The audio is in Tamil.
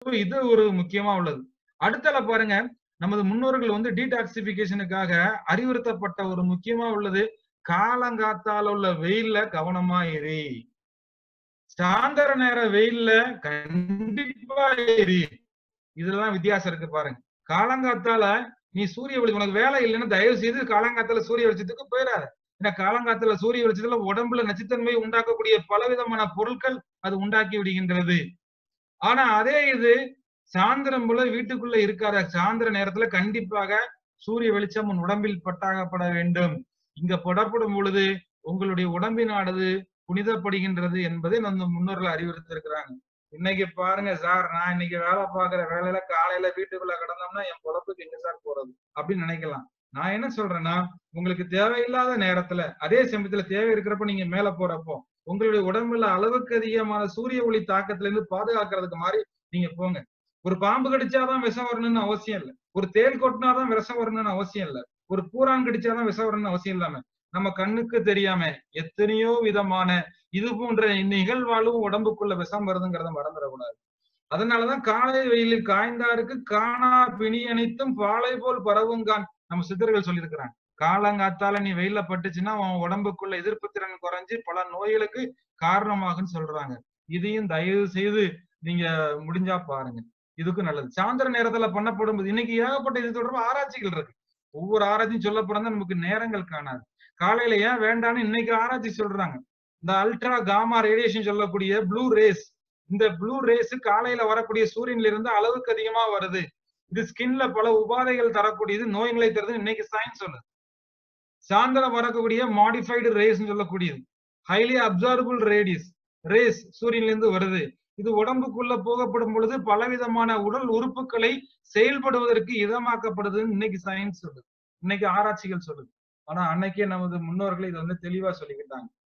இது ஒரு முக்கியமா உள்ளது அடுத்தல பாருங்க நமது முன்னோர்கள் வந்து டீடாக்சிபிகேஷனுக்காக அறிவுறுத்தப்பட்ட ஒரு முக்கியமா உள்ளது காலங்காத்தால உள்ள வெயில்ல கவனமா எரி சாயந்தர நேர வெயில்ல கண்டிப்பா எரி இதுலதான் வித்தியாசம் இருக்கு பாருங்க காலங்காத்தால நீ சூரிய வெளி உனக்கு வேலை இல்லைன்னு தயவு செய்து காலங்காத்தால சூரிய வெளிச்சத்துக்கு போயிடாத ஏன்னா காலங்காத்தால சூரிய வெளிச்சத்துல உடம்புல நச்சுத்தன்மை உண்டாக்கக்கூடிய பலவிதமான பொருட்கள் அது உண்டாக்கி விடுகின்றது ஆனா அதே இது சாயந்தரம் போல வீட்டுக்குள்ள இருக்காத சாயந்தர நேரத்துல கண்டிப்பாக சூரிய வெளிச்சம் உன் உடம்பில் பட்டாகப்பட வேண்டும் இங்க படப்படும் பொழுது உங்களுடைய உடம்பினானது புனிதப்படுகின்றது என்பதை நம்ம முன்னோர்கள் அறிவுறுத்திருக்கிறாங்க இன்னைக்கு பாருங்க சார் நான் இன்னைக்கு வேலை பார்க்குற வேலையில காலையில வீட்டுக்குள்ள கிடந்தோம்னா என் பொழப்புக்கு எங்க சார் போறது அப்படின்னு நினைக்கலாம் நான் என்ன சொல்றேன்னா உங்களுக்கு தேவையில்லாத நேரத்துல அதே சமயத்துல தேவை இருக்கிறப்ப நீங்க மேல போறப்போ உங்களுடைய உடம்புல அளவுக்கு அதிகமான சூரிய ஒளி தாக்கத்துல இருந்து பாதுகாக்கிறதுக்கு மாதிரி நீங்க போங்க ஒரு பாம்பு கடிச்சாதான் விஷம் வரணும்னு அவசியம் இல்லை ஒரு தேல் கொட்டினாதான் விஷம் வரணும்னு அவசியம் இல்லை ஒரு பூரான் கடிச்சாதான் விஷம் வரணும்னு அவசியம் இல்லாம நம்ம கண்ணுக்கு தெரியாம எத்தனையோ விதமான இது போன்ற நிகழ்வாலும் உடம்புக்குள்ள விஷம் வருதுங்கிறத மறந்துடக்கூடாது அதனாலதான் காலை வெயிலில் காய்ந்தாருக்கு காணா பிணி அனைத்தும் பாலை போல் பரவுங்கான் நம்ம சித்தர்கள் சொல்லியிருக்கிறாங்க காலங்காத்தால நீ வெயில பட்டுச்சுன்னா உன் உடம்புக்குள்ள எதிர்ப்பு திறன் குறைஞ்சு பல நோய்களுக்கு காரணமாகுன்னு சொல்றாங்க இதையும் தயவு செய்து நீங்க முடிஞ்சா பாருங்க இதுக்கும் நல்லது சாயந்தர நேரத்துல பண்ணப்படும் போது இன்னைக்கு ஏகப்பட்ட இது தொடர்பு ஆராய்ச்சிகள் இருக்கு ஒவ்வொரு ஆராய்ச்சியும் சொல்லப்படுறதா நமக்கு நேரங்கள் காணாது காலையில ஏன் வேண்டாம்னு இன்னைக்கு ஆராய்ச்சி சொல்றாங்க இந்த அல்ட்ரா காமா ரேடியேஷன் சொல்லக்கூடிய ப்ளூ ரேஸ் இந்த ப்ளூ ரேஸ் காலையில வரக்கூடிய சூரியன்ல இருந்து அளவுக்கு அதிகமா வருது இது ஸ்கின்ல பல உபாதைகள் தரக்கூடியது நோய்களை தருது இன்னைக்கு சயின்ஸ் சொல்லுது சாயந்தரம் வரக்கூடிய மாடிஃபைடு ரேஸ் சொல்லக்கூடியது ஹைலி அப்சார்பிள் ரேடியஸ் ரேஸ் சூரியன்ல இருந்து வருது இது உடம்புக்குள்ள போகப்படும் பொழுது பலவிதமான உடல் உறுப்புகளை செயல்படுவதற்கு இதமாக்கப்படுதுன்னு இன்னைக்கு சயின்ஸ் சொல்லுது இன்னைக்கு ஆராய்ச்சிகள் சொல்லுது ஆனா அன்னைக்கே நமது முன்னோர்கள் இதை வந்து தெளிவா சொல்லிக்கிட்டாங்க